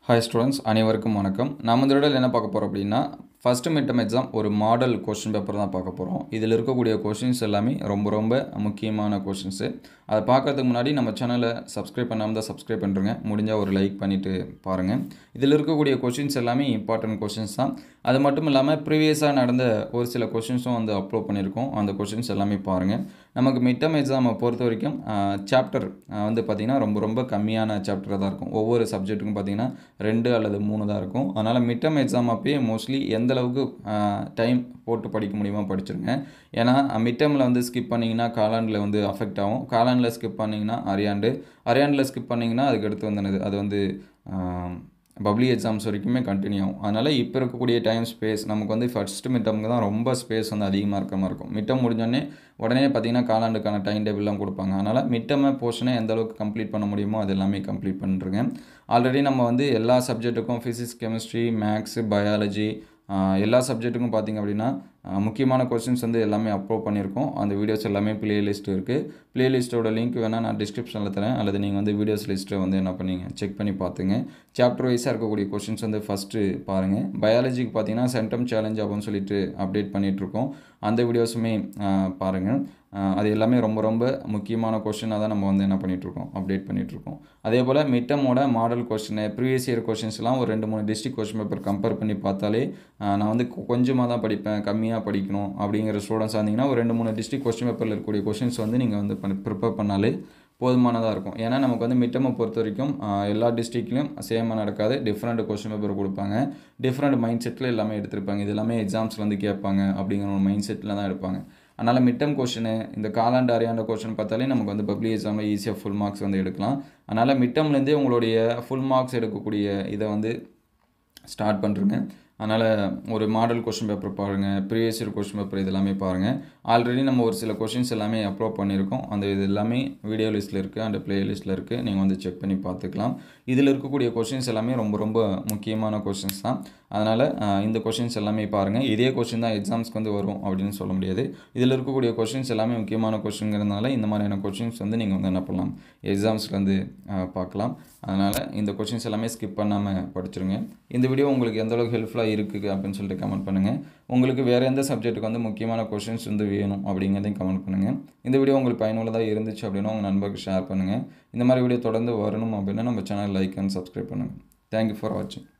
hi students அனைவருக்கும் வணக்கம் நம்ம இந்த வீடியோவில் என்ன பார்க்க போகிறோம் அப்படின்னா ஃபஸ்ட்டு மிட்டம் எக்ஸாம் ஒரு மாடல் கொஷின் பேப்பர் தான் பார்க்க போகிறோம் இதில் இருக்கக்கூடிய கொஷின்ஸ் எல்லாமே ரொம்ப ரொம்ப முக்கியமான கொஷின்ஸு அதை பார்க்கறதுக்கு முன்னாடி நம்ம சேனலை சப்ஸ்கிரைப் பண்ணாமல் தான் சப்ஸ்கிரைப் பண்ணுறேங்க முடிஞ்சால் ஒரு லைக் பண்ணிவிட்டு பாருங்கள் இதில் இருக்கக்கூடிய கொஷின்ஸ் எல்லாமே இம்பார்ட்டன்ட் கொஷின்ஸ் தான் அது மட்டும் இல்லாமல் ப்ரீவியஸாக நடந்த ஒரு சில கொஷின்ஸும் வந்து அப்லோட் பண்ணியிருக்கோம் அந்த கொஷின்ஸ் எல்லாமே பாருங்கள் நமக்கு மிட்டம் எக்ஸாமை பொறுத்த வரைக்கும் சாப்டர் வந்து பார்த்திங்கன்னா ரொம்ப ரொம்ப கம்மியான சாப்டராக தான் இருக்கும் ஒவ்வொரு சப்ஜெக்ட்டுக்கும் பார்த்திங்கன்னா ரெண்டு அல்லது மூணு தான் இருக்கும் அதனால் மிட்டம் எக்ஸாம் அப்பயே மோஸ்ட்லி எந்த அளவுக்கு டைம் போட்டு படிக்க முடியுமோ படிச்சிருங்க ஏன்னா மிட்டமில் வந்து ஸ்கிப் பண்ணிங்கன்னா காலாண்டில் வந்து அஃபெக்ட் ஆகும் காலாண்டில் ஸ்கிப் பண்ணிங்கன்னா அரியாண்டு அரியாண்டில் ஸ்கிப் பண்ணிங்கன்னா அதுக்கு அடுத்து வந்து என்னது அது வந்து பப்ளி எக்ஸாம்ஸ் வரைக்குமே கண்டினியூ ஆகும் அதனால் இப்போ இருக்கக்கூடிய டைம் ஸ்பேஸ் நமக்கு வந்து ஃபஸ்ட்டு மிட்டமுக்கு தான் ரொம்ப ஸ்பேஸ் வந்து அதிகமாக இருக்கிற மாதிரி இருக்கும் மிட்டம் முடிஞ்சோடனே உடனே பார்த்திங்கன்னா காலாண்டுக்கான டைம் டேபிள்லாம் கொடுப்பாங்க அதனால் மிட்டமை போர்ஷனை எந்த அளவுக்கு கம்ப்ளீட் பண்ண முடியுமோ அது எல்லாமே கம்ப்ளீட் பண்ணிருங்க ஆல்ரெடி நம்ம வந்து எல்லா சப்ஜெக்ட்டுக்கும் ஃபிசிக்ஸ் கெமிஸ்ட்ரி மேக்ஸு பயாலஜி எல்லா சப்ஜெக்ட்டுக்கும் பார்த்திங்க அப்படின்னா முக்கியமான கொஸ்டின்ஸ் வந்து எல்லாமே அப்லோட் பண்ணியிருக்கோம் அந்த வீடியோஸ் எல்லாமே ப்ளேலிஸ்ட் இருக்குது ப்ளேலிஸ்ட்டோட லிங்க் வேணால் நான் டிஸ்கிரிப்ஷனில் தரேன் அல்லது நீங்கள் வந்து வீடியோஸ் லிஸ்ட்டை வந்து என்ன பண்ணீங்க செக் பண்ணி பார்த்துங்க சாப்டர் வைஸாக இருக்கக்கூடிய கொஷின்ஸ் வந்து ஃபஸ்ட்டு பாருங்கள் பயாலஜிக்கு பார்த்தீங்கன்னா சென்டம் சேலஞ்ச் அப்படின்னு சொல்லிட்டு அப்டேட் பண்ணிகிட்ருக்கோம் அந்த வீடியோஸுமே பாருங்கள் அது எல்லாமே ரொம்ப ரொம்ப முக்கியமான கொஷினாக தான் நம்ம வந்து என்ன பண்ணிகிட்ருக்கோம் அப்டேட் பண்ணிகிட்ருக்கோம் அதே போல் மிட்டமோட மாடல் கொஷின் ப்ரீவியஸ் இயர் கொஷின்ஸ்லாம் ஒரு ரெண்டு மூணு டிஸ்ட்ரிக் கொஷின் பேப்பர் கம்பேர் பண்ணி பார்த்தாலே நான் வந்து கொஞ்சமாக தான் படிப்பேன் கம்மியாக படிக்கணும் அப்படிங்கிற ஸ்டூடெண்ட்ஸ் இருந்தீங்கன்னா ஒரு ரெண்டு மூணு டிஸ்ட்ரிக் கொஸ்டின் பேப்பரில் இருக்கக்கூடிய கொஷின்ஸ் வந்து நீங்கள் வந்து பண்ணி ப்ரிப்பேர் பண்ணாலே போதுமானதாக இருக்கும் ஏன்னா நமக்கு வந்து மிட்டமை பொறுத்த வரைக்கும் எல்லா டிஸ்ட்ரிக்ட்லையும் சேமாக நடக்காது டிஃப்ரெண்ட் கொஸ்டின் பேப்பர் கொடுப்பாங்க டிஃப்ரெண்ட் மைண்ட் செட்டில் எல்லாமே எடுத்திருப்பாங்க இது எல்லாமே எக்ஸாம்ஸில் வந்து கேட்பாங்க அப்படிங்கிற ஒரு மைண்ட் செட்டில் தான் எடுப்பாங்க அதனால் மிட்டம் கொஷினு இந்த காலாண்டு அரையாண்டு கொஷின் பார்த்தாலே நமக்கு வந்து பப்ளிக் எக்ஸாமில் ஈஸியாக ஃபுல் மார்க்ஸ் வந்து எடுக்கலாம் அதனால் மிட்டம்லேருந்தே உங்களுடைய ஃபுல் மார்க்ஸ் எடுக்கக்கூடிய இதை வந்து ஸ்டார்ட் பண்ணுறேங்க அதனால் ஒரு மாடல் கொஷின் பேப்பர் பாருங்கள் ப்ரீவியஸ் இயர் கொஷின் பேப்பர் இது எல்லாமே பாருங்கள் ஆல்ரெடி நம்ம ஒரு சில கொஷின்ஸ் எல்லாமே அப்லோட் பண்ணியிருக்கோம் அந்த இது எல்லாமே வீடியோ லிஸ்ட்டில் இருக்குது அந்த ப்ளே லிஸ்ட்டில் இருக்குது நீங்கள் வந்து செக் பண்ணி பார்த்துக்கலாம் இதில் இருக்கக்கூடிய கொஷின்ஸ் எல்லாமே ரொம்ப ரொம்ப முக்கியமான கொஷின்ஸ் தான் அதனால் இந்த கொஷின்ஸ் எல்லாமே பாருங்கள் இதே கொஷின் தான் எக்ஸாம்ஸ்க்கு வந்து வரும் அப்படின்னு சொல்ல முடியாது இதில் இருக்கக்கூடிய கொஷின்ஸ் எல்லாமே முக்கியமான கொஷின்ங்கிறதுனால இந்த மாதிரியான கொஷின்ஸ் வந்து நீங்கள் வந்து என்ன பண்ணலாம் எக்ஸாம்ஸில் வந்து பார்க்கலாம் அதனால் இந்த கொஷின்ஸ் எல்லாமே ஸ்கிப் பண்ணாமல் படிச்சிருங்க இந்த வீடியோ உங்களுக்கு எந்த அளவுக்கு ஹெல்ப்ஃபுல்லாக இருக்குது அப்படின்னு சொல்லிட்டு கமெண்ட் பண்ணுங்கள் உங்களுக்கு வேறு எந்த சப்ஜெக்ட்டுக்கு வந்து முக்கியமான கொஷின்ஸ் வந்து வேணும் அப்படிங்கிறதையும் கமெண்ட் பண்ணுங்கள் இந்த வீடியோ உங்களுக்கு பயனுள்ளதாக இருந்துச்சு அப்படின்னா உங்கள் நண்பருக்கு ஷேர் பண்ணுங்கள் இந்த மாதிரி வீடியோ தொடர்ந்து வரணும் அப்படின்னா நம்ம சேனல் லைக் அண்ட் சப்ஸ்கிரைப் பண்ணுங்கள் தேங்க்யூ ஃபார் வாட்சிங்